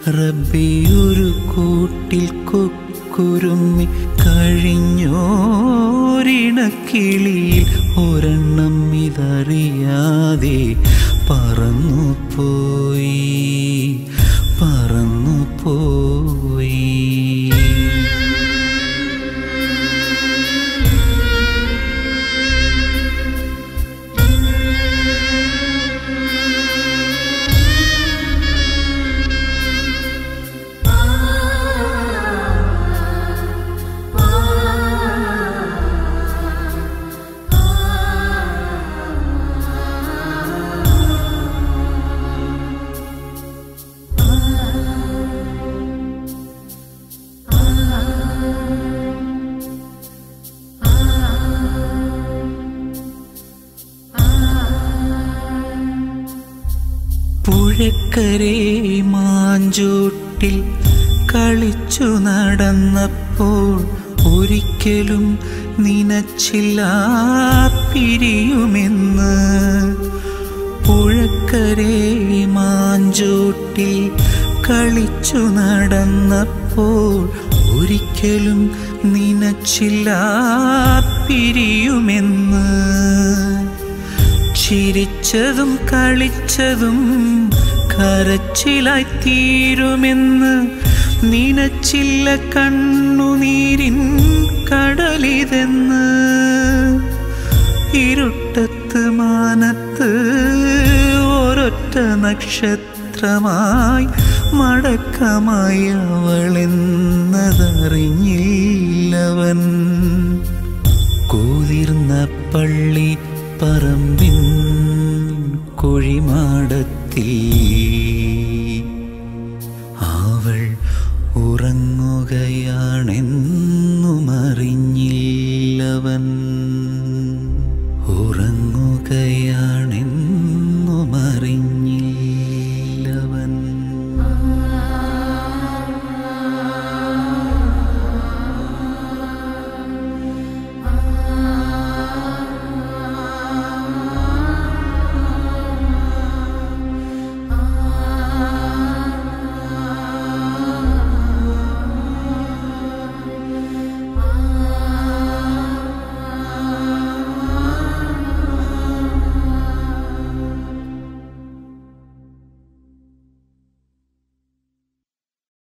റബ്ബിയൊരു കൂട്ടിൽ കൊക്കുരുമ്മി കഴിഞ്ഞോരിണക്കിളിയിൽ ഒരെണ്ണം ഇതറിയാതെ പറന്നു പോയി പറന്നു പോയി പുഴക്കരെ മാഞ്ചോട്ടിൽ കളിച്ചു നടന്നപ്പോൾ ഒരിക്കലും നനച്ചില്ല പിരിയുമെന്ന് പുഴക്കരെ മാഞ്ചോട്ടിൽ കളിച്ചു നടന്നപ്പോൾ ഒരിക്കലും നനച്ചില്ല പിരിയുമെന്ന് ചിരിച്ചതും കളിച്ചതും കരച്ചിലായി തീരുമെന്ന് നനച്ചില്ല കണ്ണുനീരിൻ കടലിതെന്ന് ഇരുട്ടത്ത് മാനത്ത് ഒരൊറ്റ നക്ഷത്രമായി മടക്കമായി അവളെന്നതറിഞ്ഞില്ലവൻ കൂതിർന്ന പള്ളി പറമ്പിൻ കുഴിമാടത്തിൽ